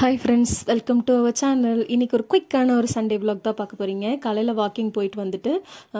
hi friends welcome to our channel இன்னைக்கு ஒரு குயிக்கான ஒரு சண்டே vlog தான் பார்க்க போகிறீங்க காலையில் வாக்கிங் போயிட்டு வந்துட்டு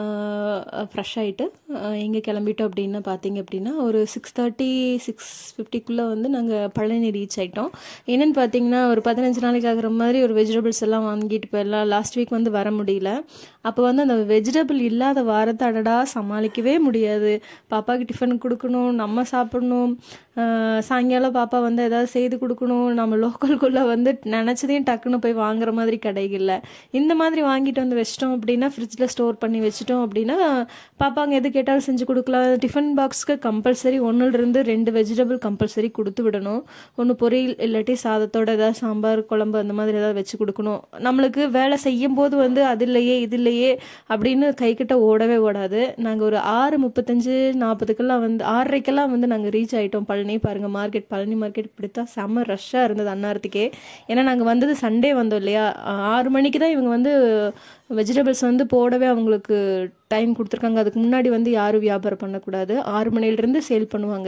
ஃப்ரெஷ் ஆகிட்டு எங்கே கிளம்பிட்டோம் அப்படின்னு பார்த்தீங்க அப்படின்னா ஒரு சிக்ஸ் தேர்ட்டி சிக்ஸ் ஃபிஃப்டிக்குள்ளே வந்து நாங்கள் பழனி ரீச் ஆகிட்டோம் என்னென்னு பார்த்தீங்கன்னா ஒரு பதினஞ்சு நாளைக்கு ஆகிற மாதிரி ஒரு வெஜிடபிள்ஸ் எல்லாம் வாங்கிட்டு போயிடலாம் லாஸ்ட் வீக் வந்து வர முடியல அப்போ வந்து அந்த வெஜிடபிள் இல்லாத வாரத்தை அடடா சமாளிக்கவே முடியாது பாப்பாவுக்கு டிஃபன் கொடுக்கணும் நம்ம சாப்பிடணும் ஆஹ் சாயங்காலம் பாப்பா வந்து ஏதாவது செய்து கொடுக்கணும் நம்ம லோக்கல்குள்ளே வந்து நினச்சதையும் டக்குன்னு போய் வாங்குற மாதிரி கடைகளில் இந்த மாதிரி வாங்கிட்டு வந்து வச்சிட்டோம் அப்படின்னா ஃப்ரிட்ஜில் ஸ்டோர் பண்ணி வச்சிட்டோம் அப்படின்னா பாப்பாங்க எது கேட்டாலும் செஞ்சு கொடுக்கலாம் டிஃபன் பாக்ஸ்க்கு கம்பல்சரி ஒன்றுலேருந்து ரெண்டு வெஜிடபிள் கம்பல்சரி கொடுத்து விடணும் ஒன்று பொரியல் இல்லாட்டி சாதத்தோட ஏதாவது சாம்பார் குழம்பு அந்த மாதிரி ஏதாவது வச்சு கொடுக்கணும் நம்மளுக்கு வேலை செய்யும் போது வந்து அது இல்லையே இது இல்லையே அப்படின்னு கைக்கிட்ட ஓடவே ஓடாது நாங்கள் ஒரு ஆறு முப்பத்தஞ்சு நாற்பதுக்கெல்லாம் வந்து ஆறரைக்கெல்லாம் வந்து நாங்கள் ரீச் ஆகிட்டோம் பழனி பாருங்க மார்க்கெட் பழனி மார்க்கெட் இப்படித்தான் செம்ம ரஷ்ஷாக இருந்தது அந்நேரத்துக்கே ஏன்னா நாங்கள் வந்தது சண்டே வந்தோம் இல்லையா ஆறு மணிக்கு தான் இவங்க வந்து வெஜிடபிள்ஸ் வந்து போடவே அவங்களுக்கு டைம் கொடுத்துருக்காங்க அதுக்கு முன்னாடி வந்து யாரும் வியாபாரம் பண்ணக்கூடாது ஆறு மணிலேருந்து சேல் பண்ணுவாங்க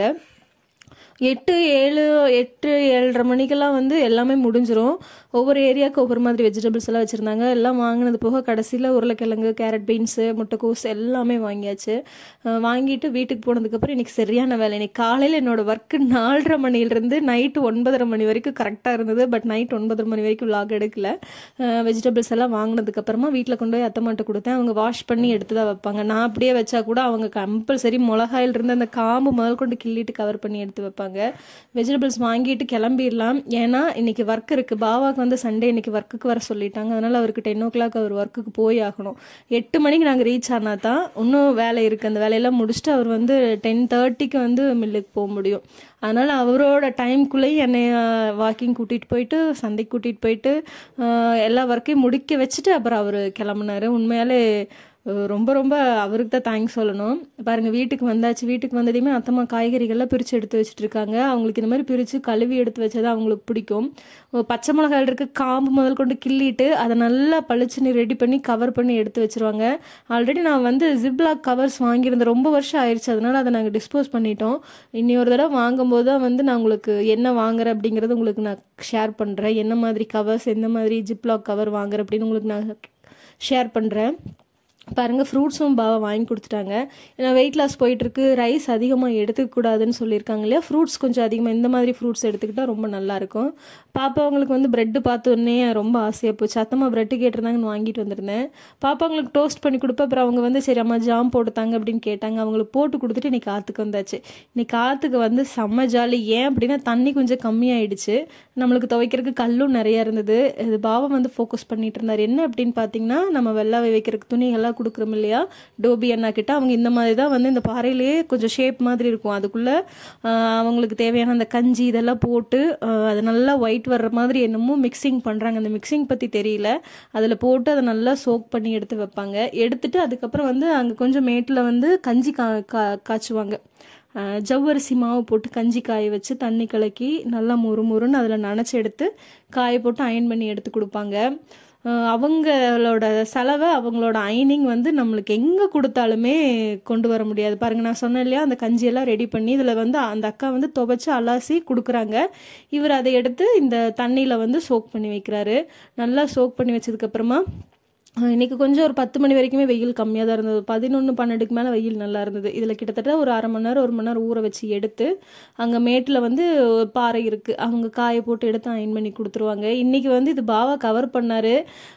எட்டு ஏழு எட்டு ஏழரை மணிக்கெல்லாம் வந்து எல்லாமே முடிஞ்சிரும் ஒவ்வொரு ஏரியாவுக்கு ஒவ்வொரு மாதிரி வெஜிடபிள்ஸ் எல்லாம் வச்சுருந்தாங்க எல்லாம் வாங்கினது போக கடைசியில் உருளைக்கிழங்கு கேரட் பீன்ஸு முட்டைக்கோஸ் எல்லாமே வாங்கியாச்சு அஹ் வாங்கிட்டு வீட்டுக்கு போனதுக்கப்புறம் இன்னைக்கு சரியான வேலை இன்னைக்கு காலையில் என்னோட ஒர்க்கு நாலரை மணிலேருந்து நைட்டு ஒன்பதரை மணி வரைக்கும் கரெக்டாக இருந்தது பட் நைட் ஒன்பதரை மணி வரைக்கும் லாக் எடுக்கல வெஜிடபிள்ஸ் எல்லாம் வாங்கினதுக்கப்புறமா வீட்டில் கொண்டு போய் அத்தமாட்ட கொடுத்தேன் அவங்க வாஷ் பண்ணி எடுத்து தான் வைப்பாங்க நான் அப்படியே வச்சா கூட அவங்க கம்பல்சரி மிளகாயில் இருந்து அந்த காம்பு முதல் கொண்டு கிள்ளிட்டு கவர் பண்ணி எடுத்து வைப்பாங்க வெஜிடபிள்ஸ் வாங்கிட்டு கிளம்பிடலாம் ஏன்னா இன்னைக்கு ஒர்க் இருக்குது பாவாக்கு வந்து சண்டே இன்னைக்கு ஒர்க்குக்கு வர சொல்லிட்டாங்க அதனால அவருக்கு டென் ஓ கிளாக் அவர் ஒர்க்குக்கு போய் ஆகணும் எட்டு மணிக்கு நாங்கள் ரீச் ஆனா தான் இன்னும் வேலை இருக்குது அந்த வேலையெல்லாம் முடிச்சுட்டு அவர் வந்து டென் தேர்ட்டிக்கு வந்து மில்லுக்கு போக முடியும் அதனால் அவரோட டைம்குள்ளேயும் என்னை வாக்கிங் கூட்டிகிட்டு போயிட்டு சந்தைக்கு கூட்டிகிட்டு போயிட்டு ஆஹ் எல்லா ஒர்க்கையும் முடிக்க வச்சுட்டு அப்புறம் அவர் கிளம்புனாரு உண்மையாலே அஹ் ரொம்ப ரொம்ப அவருக்கு தான் தேங்க்ஸ் சொல்லணும் பாருங்க வீட்டுக்கு வந்தாச்சு வீட்டுக்கு வந்ததையுமே அத்தம்மா காய்கறிகள்லாம் பிரித்து எடுத்து வச்சுட்டு இருக்காங்க அவங்களுக்கு இந்த மாதிரி பிரித்து கழுவி எடுத்து வச்சது அவங்களுக்கு பிடிக்கும் ஒரு பச்சை மிளகாய் இருக்க காம்பு முதல் கொண்டு கிள்ளிட்டு அதை நல்லா பளிச்சுன்னு ரெடி பண்ணி கவர் பண்ணி எடுத்து வச்சிருவாங்க ஆல்ரெடி நான் வந்து ஜிப்லாக் கவர்ஸ் வாங்கியிருந்தேன் ரொம்ப வருஷம் ஆயிடுச்சு அதனால அதை நாங்கள் டிஸ்போஸ் பண்ணிட்டோம் இனி ஒரு தடவை வாங்கும்போது தான் வந்து நான் உங்களுக்கு என்ன வாங்குறேன் அப்படிங்கிறது உங்களுக்கு நான் ஷேர் பண்ணுறேன் என்ன மாதிரி கவர்ஸ் எந்த மாதிரி ஜிப்லாக் கவர் வாங்குறேன் அப்படின்னு உங்களுக்கு நான் ஷேர் பண்ணுறேன் பாருங்க ஃப்ரூட்ஸும் பாவா வாங்கி கொடுத்துட்டாங்க ஏன்னா வெயிட் லாஸ் போயிட்டுருக்கு ரைஸ் அதிகமாக எடுத்துக்கூடாதுன்னு சொல்லியிருக்காங்க இல்லையா ஃப்ரூட்ஸ் கொஞ்சம் அதிகமாக இந்த மாதிரி ஃப்ரூட்ஸ் எடுத்துக்கிட்டால் ரொம்ப நல்லாயிருக்கும் பாப்பா அவங்களுக்கு வந்து ப்ரெட்டு பார்த்தோன்னே ரொம்ப ஆசையாக போச்சு அத்தம்மா ப்ரெட்டு கேட்டிருந்தாங்கன்னு வாங்கிட்டு வந்திருந்தேன் பாப்பா அவங்களுக்கு டோஸ்ட் பண்ணி கொடுப்பேன் அப்புறம் அவங்க வந்து சரி அம்மா ஜாம் போட்டுத்தாங்க அப்படின்னு கேட்டாங்க அவங்களுக்கு போட்டு கொடுத்துட்டு இன்னைக்கு காற்றுக்கு வந்தாச்சு இன்னைக்கு காற்றுக்கு வந்து செம்ம ஜாலி ஏன் அப்படின்னா தண்ணி கொஞ்சம் கம்மியாயிடுச்சு நம்மளுக்கு துவைக்கிறதுக்கு கல்லும் நிறைய இருந்தது இது பாவா வந்து ஃபோக்கஸ் பண்ணிட்டு இருந்தார் என்ன அப்படின்னு பார்த்தீங்கன்னா நம்ம வெள்ளாவை வைக்கிறதுக்கு துணிகள்லாம் கொடுக்குறோம் இல்லையா டோபி அண்ணா கிட்ட அவங்க இந்த மாதிரி தான் வந்து இந்த பாறையிலேயே கொஞ்சம் ஷேப் மாதிரி இருக்கும் அதுக்குள்ளே அவங்களுக்கு தேவையான அந்த கஞ்சி இதெல்லாம் போட்டு ஆஹ் அது நல்லா ஒயிட் வர்ற மாதிரி என்னமோ மிக்சிங் பண்ணுறாங்க அந்த மிக்சிங் பற்றி தெரியல அதில் போட்டு அதை நல்லா சோக் பண்ணி எடுத்து வைப்பாங்க எடுத்துட்டு அதுக்கப்புறம் வந்து அங்கே கொஞ்சம் மேட்டில் வந்து கஞ்சி கா கா- காய்ச்சுவாங்க ஆஹ் ஜவ்வரிசி மாவு போட்டு கஞ்சி காய வச்சு தண்ணி கலக்கி நல்லா முறு முறுன்னு அதில் நனைச்சி எடுத்து காய போட்டு அயன் பண்ணி எடுத்து கொடுப்பாங்க ஆஹ் அவங்களோட செலவை அவங்களோட அயனிங் வந்து நம்மளுக்கு எங்கே கொடுத்தாலுமே கொண்டு வர முடியாது பாருங்க நான் சொன்னேன் இல்லையா அந்த கஞ்சியெல்லாம் ரெடி பண்ணி இதில் வந்து அந்த அக்கா வந்து துவைச்சு அலாசி கொடுக்குறாங்க இவர் அதை எடுத்து இந்த தண்ணியில் வந்து சோக் பண்ணி வைக்கிறாரு நல்லா சோக் பண்ணி வச்சதுக்கப்புறமா ஆஹ் இன்னைக்கு கொஞ்சம் ஒரு பத்து மணி வரைக்குமே வெயில் கம்மியாக தான் இருந்தது பதினொன்று பன்னெண்டுக்கு மேலே வெயில் நல்லா இருந்தது இதில் கிட்டத்தட்ட ஒரு அரை மணி நேரம் ஒரு மணி நேரம் ஊற வச்சு எடுத்து அங்கே மேட்டில் வந்து ஒரு பாறை இருக்குது அவங்க காய போட்டு எடுத்து அயன் பண்ணி கொடுத்துருவாங்க இன்றைக்கி வந்து இது பாவா கவர் பண்ணார்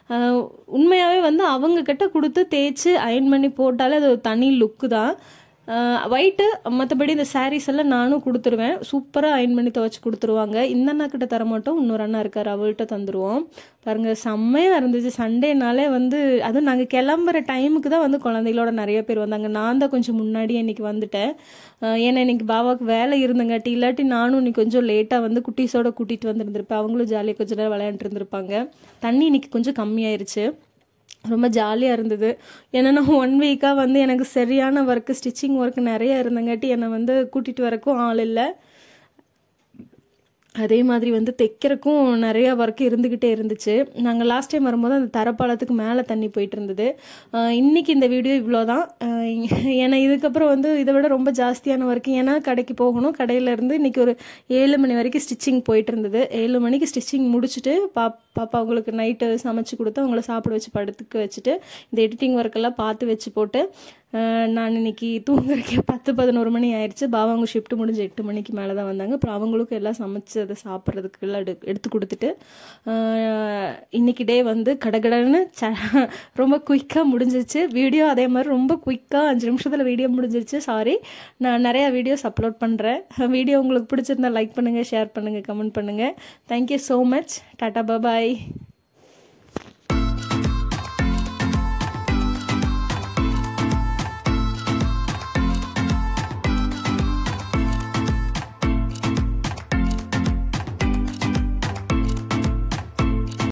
உண்மையாகவே வந்து அவங்க கிட்ட கொடுத்து தேய்ச்சி அயன் பண்ணி போட்டாலே அது ஒரு தனி லுக்கு தான் ஒயிட்டு மற்றபடி இந்த சாரீஸ் எல்லாம் நானும் கொடுத்துருவேன் சூப்பராக அயன் பண்ணி துவைச்சி கொடுத்துருவாங்க இந்த அண்ணா கிட்ட தர மாட்டோம் இன்னொரு அண்ணா இருக்கார் அவள்கிட்ட தந்துடுவோம் பாருங்க செம்மையாக இருந்துச்சு சண்டேனாலே வந்து அதுவும் நாங்கள் கிளம்புற டைமுக்கு தான் வந்து குழந்தைகளோட நிறைய பேர் வந்தாங்க நான் தான் கொஞ்சம் முன்னாடி இன்னைக்கு வந்துட்டேன் அஹ் ஏன்னா இன்னைக்கு பாபாவுக்கு வேலை இருந்தங்காட்டி இல்லாட்டி நானும் இன்னைக்கு கொஞ்சம் லேட்டாக வந்து குட்டீஸோட கூட்டிகிட்டு வந்திருந்திருப்பேன் அவங்களும் ஜாலியாக கொஞ்ச நேரம் விளையாண்டுட்டு இருந்திருப்பாங்க தண்ணி இன்னைக்கு கொஞ்சம் கம்மியாயிருச்சு ரொம்ப ஜாலியாக இருந்தது ஏன்னா நான் ஒன் வீக்காக வந்து எனக்கு சரியான ஒர்க்கு ஸ்டிச்சிங் ஒர்க் நிறைய இருந்தங்காட்டி என்னை வந்து கூட்டிகிட்டு வரக்கும் ஆள் இல்லை அதே மாதிரி வந்து தைக்கிறக்கும் நிறைய ஒர்க் இருந்துக்கிட்டே இருந்துச்சு நாங்கள் லாஸ்ட் டைம் வரும்போது அந்த தரப்பாலத்துக்கு மேலே தண்ணி போயிட்டு இருந்தது ஆஹ் இன்னைக்கு இந்த வீடியோ இவ்வளோ தான் ஏன்னா இதுக்கப்புறம் வந்து இதை விட ரொம்ப ஜாஸ்தியான ஒர்க் ஏன்னா கடைக்கு போகணும் கடையிலேருந்து இன்னைக்கு ஒரு ஏழு மணி வரைக்கும் ஸ்டிச்சிங் போயிட்டு இருந்தது ஏழு மணிக்கு ஸ்டிச்சிங் முடிச்சுட்டு பாப் பாப்பா அவங்களுக்கு நைட்டு சமைச்சு கொடுத்து அவங்கள சாப்பிட வச்சு படுத்துக்க வச்சுட்டு இந்த எடிட்டிங் ஒர்க்கெல்லாம் பார்த்து வச்சு போட்டு ஆஹ் நான் இன்னைக்கு தூங்குறதுக்கே பத்து பதினோரு மணி ஆயிடுச்சு பாவாங்க ஷிஃப்ட் முடிஞ்சு எட்டு மணிக்கு மேலே தான் வந்தாங்க அப்புறம் அவங்களுக்கும் எல்லாம் சமைச்சு அதை சாப்பிட்றதுக்கு எல்லாம் எடு எடுத்து கொடுத்துட்டு ஆஹ் இன்னைக்கு டே வந்து கடகடன்னு ச ரொம்ப குயிக்காக முடிஞ்சிருச்சு வீடியோ அதே மாதிரி ரொம்ப குயிக்காக அஞ்சு நிமிஷத்தில் வீடியோ முடிஞ்சிருச்சு சாரி நான் நிறையா வீடியோஸ் அப்லோட் பண்ணுறேன் வீடியோ உங்களுக்கு பிடிச்சிருந்தா லைக் பண்ணுங்கள் ஷேர் பண்ணுங்கள் கமெண்ட் பண்ணுங்கள் தேங்க்யூ ஸோ மச் டாட்டா பாய்